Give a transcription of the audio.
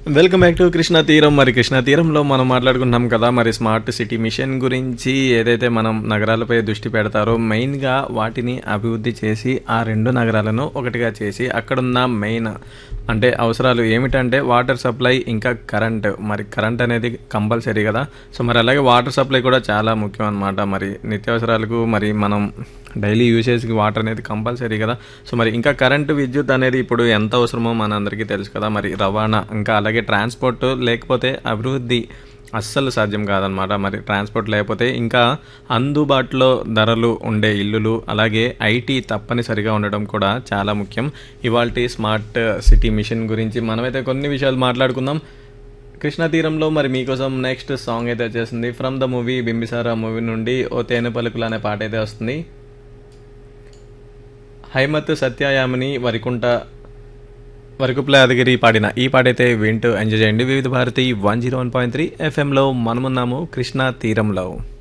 welcome back to Krishna తీరం మరి కృష్ణా తీరంలో మనం మాట్లాడుకుంటున్నాం కదా మరి స్మార్ట్ సిటీ మిషన్ గురించి ఏదైతే మనం నగరాలపై దృష్టి పెడతారో మెయిన్గా వాటిని అభివృద్ధి చేసి ఆ రెండు నగరాలను ఒకటిగా చేసి అక్కడున్న మెయిన్ అంటే అవసరాలు ఏమిటంటే వాటర్ సప్లై ఇంకా కరెంట్ మరి కరెంట్ అనేది కంపల్సరీ కదా సో మరి అలాగే వాటర్ సప్లై కూడా చాలా ముఖ్యం అనమాట మరి నిత్యావసరాలకు మరి మనం డైలీ యూసేజ్కి వాటర్ అనేది కంపల్సరీ కదా సో మరి ఇంకా కరెంటు విద్యుత్ అనేది ఇప్పుడు ఎంత అవసరమో మన అందరికీ తెలుసు కదా మరి రవాణా ఇంకా అలాగే ట్రాన్స్పోర్ట్ లేకపోతే అభివృద్ధి అస్సలు సాధ్యం కాదనమాట మరి ట్రాన్స్పోర్ట్ లేకపోతే ఇంకా అందుబాటులో ధరలు ఉండే ఇల్లులు అలాగే ఐటీ తప్పనిసరిగా ఉండడం కూడా చాలా ముఖ్యం ఇవాళ స్మార్ట్ సిటీ మిషన్ గురించి మనమైతే కొన్ని విషయాలు మాట్లాడుకుందాం కృష్ణా తీరంలో మరి మీకోసం నెక్స్ట్ సాంగ్ అయితే వచ్చేసింది from the movie Bimbisara movie నుండి ఓ తేనె పలుకులు అనే పాట అయితే వస్తుంది హైమత్ సత్యాయామిని వరికుంట వరకుప్ల యాదగిరి పాడిన ఈ పాట అయితే వింటూ ఎంజాయ్ చేయండి Vividh Bharati one zero one point three ఎఫ్ఎంలో మనమున్నాము కృష్ణా తీరంలో